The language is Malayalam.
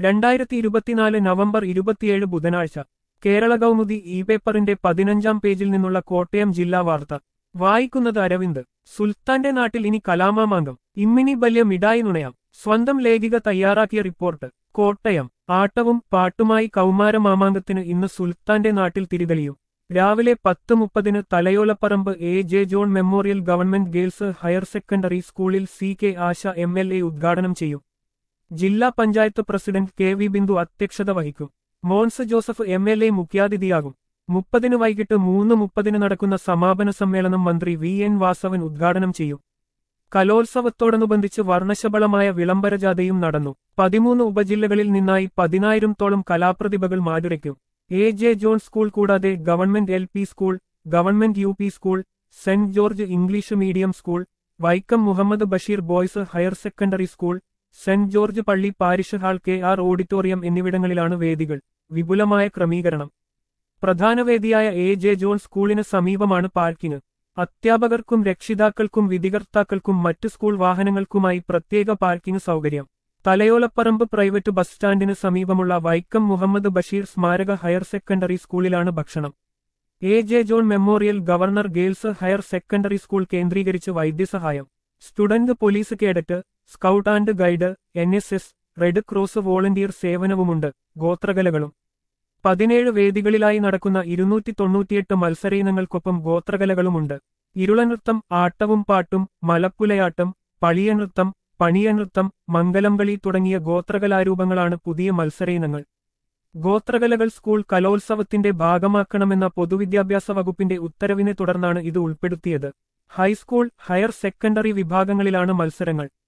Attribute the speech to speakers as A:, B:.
A: രണ്ടായിരത്തി ഇരുപത്തിനാല് നവംബർ ഇരുപത്തിയേഴ് ബുധനാഴ്ച കേരള കൗമുദി ഇ പേപ്പറിന്റെ പതിനഞ്ചാം പേജിൽ നിന്നുള്ള കോട്ടയം ജില്ലാ വാർത്ത വായിക്കുന്നത് അരവിന്ദ് സുൽത്താന്റെ നാട്ടിൽ ഇനി കലാമാമാങ്കം ഇമ്മിനി ബല്യ മിഠായി നുണയാം സ്വന്തം ലേഖിക തയ്യാറാക്കിയ റിപ്പോർട്ട് കോട്ടയം ആട്ടവും പാട്ടുമായി കൗമാരമാമാങ്കത്തിന് ഇന്ന് സുൽത്താന്റെ നാട്ടിൽ തിരിതെളിയും രാവിലെ പത്ത് മുപ്പതിന് Thalayolaparambu A J John memorial government girls higher secondary സ്കൂളിൽ C K Asha M L A ഉദ്ഘാടനം ചെയ്യും ജില്ലാ panchayat president K V Bindu അധ്യക്ഷത വഹിക്കും Mons Joseph M L A മുഖ്യാതിഥിയാകും മുപ്പതിന് വൈകിട്ട് മൂന്ന് മുപ്പതിന് നടക്കുന്ന സമാപന സമ്മേളനം മന്ത്രി വി എൻ വാസവൻ ഉദ്ഘാടനം ചെയ്യും കലോത്സവത്തോടനുബന്ധിച്ച് വർണ്ണശബളമായ വിളംബരജാഥയും നടന്നു പതിമൂന്ന് ഉപജില്ലകളിൽ നിന്നായി പതിനായിരത്തോളം കലാപ്രതിഭകൾ മാറ്റുരയ്ക്കും എ ജെ ജോൺ സ്കൂൾ കൂടാതെ government L P school government U P school saint George English medium school Vaikom Muhammad Basheer boys higher secondary school saint George പള്ളി parish hall K R auditorium എന്നിവിടങ്ങളിലാണ് വേദികൾ വിപുലമായ ക്രമീകരണം പ്രധാന വേദിയായ എ ജെ ജോൺ സ്കൂളിന് സമീപമാണ് പാർക്കിംഗ് അധ്യാപകർക്കും രക്ഷിതാക്കൾക്കും വിധികർത്താക്കൾക്കും മറ്റ് സ്കൂൾ വാഹനങ്ങൾക്കുമായി പ്രത്യേക പാർക്കിംഗ് സൗകര്യം തലയോലപ്പറമ്പ് പ്രൈവറ്റ് ബസ് സ്റ്റാൻഡിന് സമീപമുള്ള വൈക്കം മുഹമ്മദ് ബഷീർ സ്മാരക ഹയർ സെക്കൻഡറി സ്കൂളിലാണ് ഭക്ഷണം A J John memorial governor girls higher secondary school കേന്ദ്രീകരിച്ച് വൈദ്യസഹായം student police cadet scout and guide N S S red cross volunteer സേവനവുമുണ്ട് ഗോത്രകലകളും പതിനേഴ് വേദികളിലായി നടക്കുന്ന ഇരുന്നൂറ്റി തൊണ്ണൂറ്റിയെട്ട് മത്സരയിനങ്ങൾക്കൊപ്പം ഗോത്രകലകളുമുണ്ട് ഇരുളനൃത്തം ആട്ടവും പാട്ടും മലപ്പുലയാട്ടം പളിയനൃത്തം പണിയനൃത്തം മംഗലംകളി തുടങ്ങിയ ഗോത്രകലാരൂപങ്ങളാണ് പുതിയ മത്സരയിനങ്ങൾ ഗോത്രകലകൾ സ്കൂൾ കലോത്സവത്തിന്റെ ഭാഗമാക്കണമെന്ന പൊതുവിദ്യാഭ്യാസ വകുപ്പിന്റെ ഉത്തരവിനെ തുടർന്നാണ് ഇത് ഉൾപ്പെടുത്തിയത് ഹൈസ്കൂൾ ഹയർ സെക്കൻഡറി വിഭാഗങ്ങളിലാണ് മത്സരങ്ങൾ